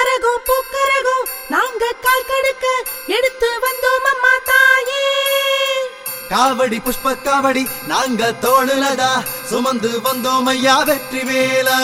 கரகம் பூக்கரகம் நாங்க கால் கடுக்க எடுத்து வந்தோம் அம்மா தாயே காவடி புஷ்ப காவடி நாங்க தோளுலதா சுமந்து வந்தோம் ஐயா வெற்றி வேலா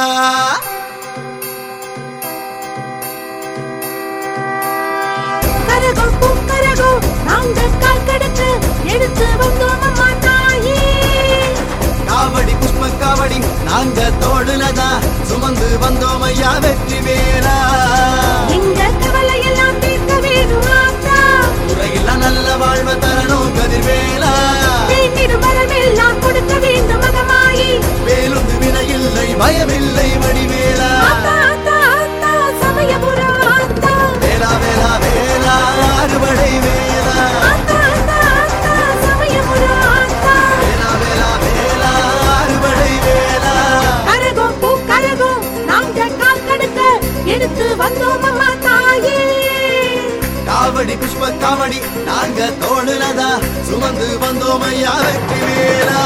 கரகம் பூக்கரகம் நாங்க கால் கடுக்க எடுத்து வந்தோம் அம்மா தாயே காவடி புஷ்ப காவடி நாங்க தோளுலதா சுமந்து வந்தோம் ஐயா வெற்றி வேலா எங்க கவலை எல்லாம் தீர்க்க வேணும் ஆத்தா உலகில் நல்ல வாழ்வு தரணும் கதிர்வேலா வேண்டிடும் வரமெல்லாம் கொடுக்க வேண்டும் மகமாயி வேலுந்து வினையில்லை பயமில்லை வடிவேலா ஆத்தா ஆத்தா ஆத்தா சமயபுரம் ஆத்தா வேலா வேலா வேலா அறுவடை வேலா ஆத்தா ஆத்தா ஆத்தா சமயபுரம் ஆத்தா வேலா வேலா வேலா அறுவடை வேலா கரகம் பூ கரகம் நாங்க கால் கடுக்க எடுத்து வந்தோம் அம்மா தாயே காவடி புஷ்ப காவடி நாங்க தோளுலதா சுமந்து வந்தோம் ஐயா வெற்றி வேலா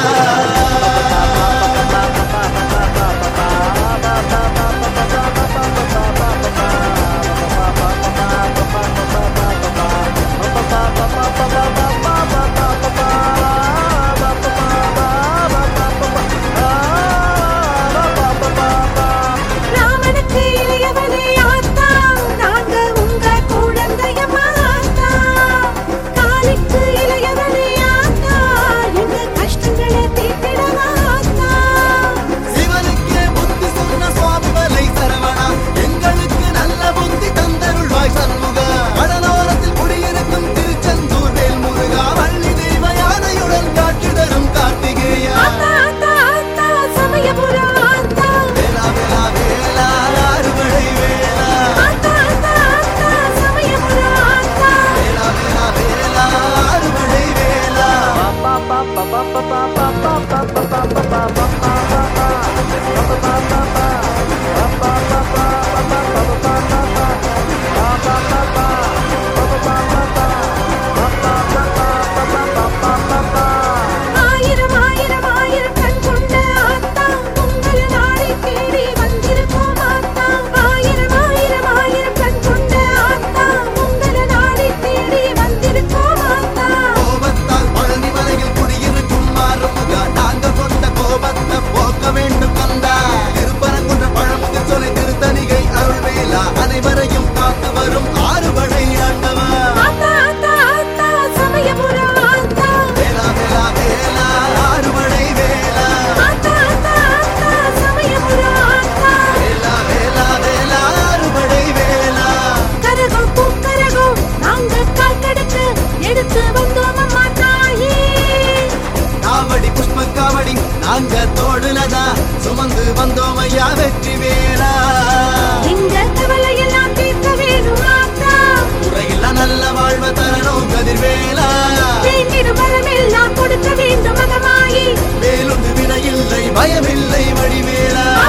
ராமனுக்கு இளையவனே ஆத்தா நாங்க உங்க குழந்தையம்மா ஆத்தா காலிக்கு இளையவனே ஆத்தா எங்க கஷ்டங்களை தீர்த்திடவா ஆத்தா சிவனுக்கே புத்தி சொன்ன சுவாமி மலை சரவணா எங்களுக்கு நல்ல புத்தி தந்தருள்வாய் சண்முகா கடலோரத்தில் குடியிருக்கும் திருச்செந்தூர் வேல் முருகா வள்ளி தெய்வ யானையுடன் காட்சி தரும் கார்த்திகேயா ஆத்தா ஆத்தா ஆத்தா சமயபுரம் ஆத்தா வேலா வேலா வேலா அறுவடை வேலா ஆத்தா ஆத்தா ஆத்தா சமயபுரம் ஆத்தா வேலா வேலா வேலா அறுவடை வேலா ஆயிரம் ஆயிரம் ஆயிரம் கண் கொண்ட ஆத்தா உங்கள் நாளை தேடி வந்திருப்போம் ஆத்தா ஆயிரம் ஆயிரம் ஆயிரம் கண் கொண்ட ஆத்தா உங்கள் நாளை தேடி வந்திருப்போம் ஆத்தா கோபத்தால் பழனி மலையில் குடியிருக்கும் மாறுமுகா நாங்க கொண்ட கோபத்தை போக்க வேண்டும் கந்தா திருப்பரங்குன்ற பழமுதிர் சொலை திருத்தணிகை அருள்வேலா அனைவரையும் காத்து வரும் ஆறுபடை ஆண்டவா ஆத்தா ஆத்தா ஆத்தா சமயபுரம் ஆத்தா வேலா வேலா வேலா ஆறுபடை வேலா ஆத்தா ஆத்தா ஆத்தா சமயபுரம் ஆத்தா வேலா வேலா வேலா ஆறுபடை வேலா கரகம் பூக்கரகம் நாங்க கால் கடக்க எடுத்து வந்தோம் அம்மா தாயே காவடி புஷ்ப காவடி நாங்க தோடுலதா சுமந்து வந்தோம் ஐயா வெற்றி வேலா எங்க கவலை எல்லாம் தீர்க்க வேணும் ஆத்தா உலகில் நல்ல வாழ்வு தரணும் கதிர்வேலா வேண்டிடும் வரமெல்லாம் கொடுக்க வேண்டும் மகமாயி வேலுண்டு வினையில்லை பயமில்லை வடிவேலா